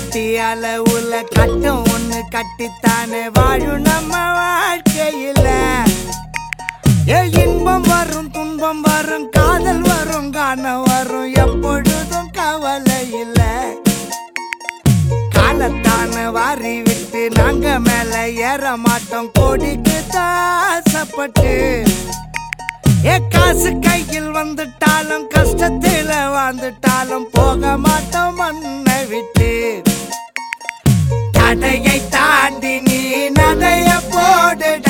கட்டி அளவுல கட்டம் ஒண்ணு கட்டித்தானே வாழும் நம்ம வாழ்க்கையில ஏ இன்பம் வரும் துன்பம் வரும் காதல் வரும் காணம் வரும் எப்பொழுதும் கவலை இல்ல காலத்தான வாரி விட்டு நாங்க மேல ஏற மாட்டோம் கோடிக்கு தாசப்பட்டு ஏ காசு கையில் வந்துட்டாலும் கஷ்டத்துல வாழ்ந்துட்டாலும் போக மாட்டோம் மண்ணை விட்டு தடையை தாண்டி நீ நடைய போடுட